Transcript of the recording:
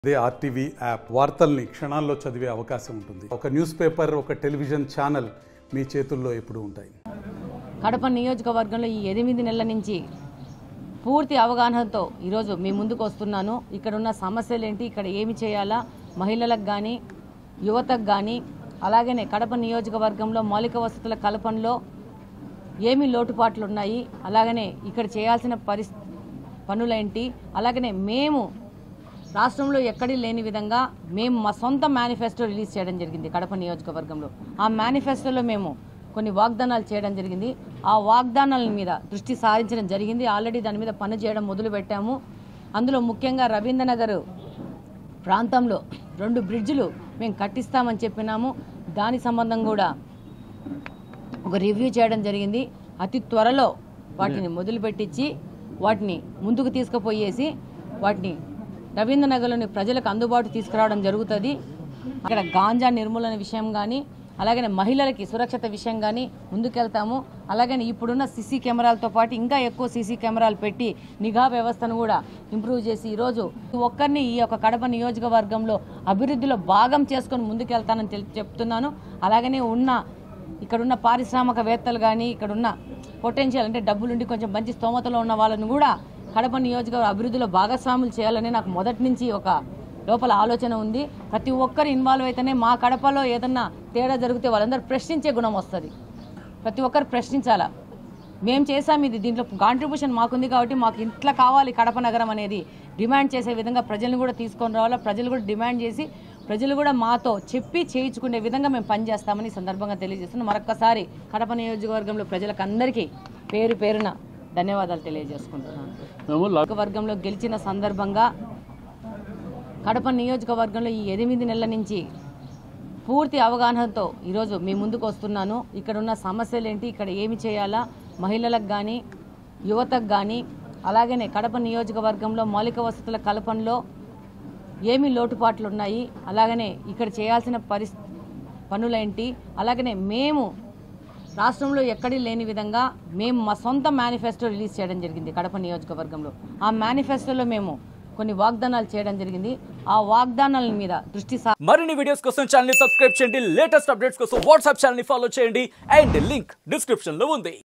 అదే RTV app వార్తల్ని క్షణాల్లో చదివే అవకాశం ఉంటుంది ఒక న్యూస్ పేపర్ ఒక టెలివిజన్ ఛానల్ మీ చేతుల్లో ఎప్పుడూ ఉంటాయి కడప నియోజకవర్గంలో ఈ ఎనిమిది నెలల నుంచి పూర్తి అవగాహనతో ఈరోజు మీ ముందుకు వస్తున్నాను ఇక్కడ ఉన్న సమస్యలు ఏంటి ఇక్కడ ఏమి చేయాలా మహిళలకు కానీ యువతకు కానీ అలాగనే కడప నియోజకవర్గంలో మౌలిక వసతుల కల్పనలో ఏమి లోటుపాట్లు ఉన్నాయి అలాగనే ఇక్కడ చేయాల్సిన పరిస్ పనులేంటి అలాగనే మేము రాష్ట్రంలో ఎక్కడి లేని విధంగా మేము మా సొంత మేనిఫెస్టో రిలీజ్ చేయడం జరిగింది కడప నియోజకవర్గంలో ఆ మేనిఫెస్టోలో మేము కొన్ని వాగ్దానాలు చేయడం జరిగింది ఆ వాగ్దానాల మీద దృష్టి సారించడం జరిగింది ఆల్రెడీ దాని మీద పని చేయడం మొదలు పెట్టాము అందులో ముఖ్యంగా రవీంద్రనగర్ ప్రాంతంలో రెండు బ్రిడ్జిలు మేము కట్టిస్తామని చెప్పినాము దాని సంబంధం కూడా ఒక రివ్యూ చేయడం జరిగింది అతి త్వరలో వాటిని మొదలుపెట్టించి వాటిని ముందుకు తీసుకుపోయేసి వాటిని రవీంద్రనగర్లోని ప్రజలకు అందుబాటు తీసుకురావడం జరుగుతుంది అక్కడ గాంజా నిర్మూలన విషయం కానీ అలాగనే మహిళలకి సురక్షిత విషయం కానీ ముందుకెళ్తాము అలాగనే ఇప్పుడున్న సీసీ కెమెరాలతో పాటు ఇంకా ఎక్కువ సీసీ కెమెరాలు పెట్టి నిఘా వ్యవస్థను కూడా ఇంప్రూవ్ చేసి ఈరోజు ఒక్కరిని ఈ యొక్క కడప నియోజకవర్గంలో అభివృద్ధిలో భాగం చేసుకొని ముందుకెళ్తానని తెలి- చెప్తున్నాను అలాగనే ఉన్న ఇక్కడున్న పారిశ్రామికవేత్తలు కానీ ఇక్కడున్న పొటెన్షియల్ అంటే డబ్బులుండి కొంచెం మంచి స్తోమతలో ఉన్న వాళ్ళని కూడా కడప నియోజకవర్గ అభివృద్ధిలో భాగస్వాములు చేయాలని నాకు మొదటి నుంచి ఒక లోపల ఆలోచన ఉంది ప్రతి ఒక్కరు ఇన్వాల్వ్ అయితేనే మా కడపలో ఏదన్నా తేడా జరిగితే వాళ్ళందరూ ప్రశ్నించే గుణం వస్తుంది ప్రతి ఒక్కరు ప్రశ్నించాలా మేము చేసాం ఇది దీంట్లో కాంట్రిబ్యూషన్ మాకుంది కాబట్టి మాకు ఇంట్లో కావాలి కడప నగరం అనేది డిమాండ్ చేసే విధంగా ప్రజలను కూడా తీసుకొని రావాలా ప్రజలు కూడా డిమాండ్ చేసి ప్రజలు కూడా మాతో చెప్పి చేయించుకునే విధంగా మేము పనిచేస్తామని ఈ సందర్భంగా తెలియజేస్తున్నాం మరొక్కసారి కడప నియోజకవర్గంలో ప్రజలకు అందరికీ పేరు పేరున ధన్యవాదాలు తెలియజేసుకుంటున్నాను వర్గంలో గెలిచిన సందర్భంగా కడప నియోజకవర్గంలో ఈ ఎనిమిది నెలల నుంచి పూర్తి అవగాహనతో ఈరోజు మీ ముందుకు వస్తున్నాను ఇక్కడ ఉన్న సమస్యలు ఏంటి ఇక్కడ ఏమి చేయాలా మహిళలకు కానీ యువతకు కానీ అలాగనే కడప నియోజకవర్గంలో మౌలిక వసతుల కల్పనలో ఏమి లోటుపాట్లు ఉన్నాయి అలాగనే ఇక్కడ చేయాల్సిన పరిస్ పనులేంటి అలాగనే మేము రాష్ట్రంలో ఎక్కడి లేని విధంగా మేము మా సొంత మేనిఫెస్టో రిలీజ్ చేయడం జరిగింది కడప నియోజకవర్గంలో ఆ మేనిఫెస్టోలో మేము కొన్ని వాగ్దానాలు చేయడం జరిగింది ఆ వాగ్దానాల మీద దృష్టి సా మరిన్ని వీడియోస్ కోసం ఛానల్ ని సబ్స్క్రైబ్ చేయండి లేటెస్ట్ అప్డేట్స్ కోసం వాట్సాప్ ఛానల్ ని ఫాలో చేయండి అండ్ లింక్ డిస్క్రిప్షన్ లో ఉంది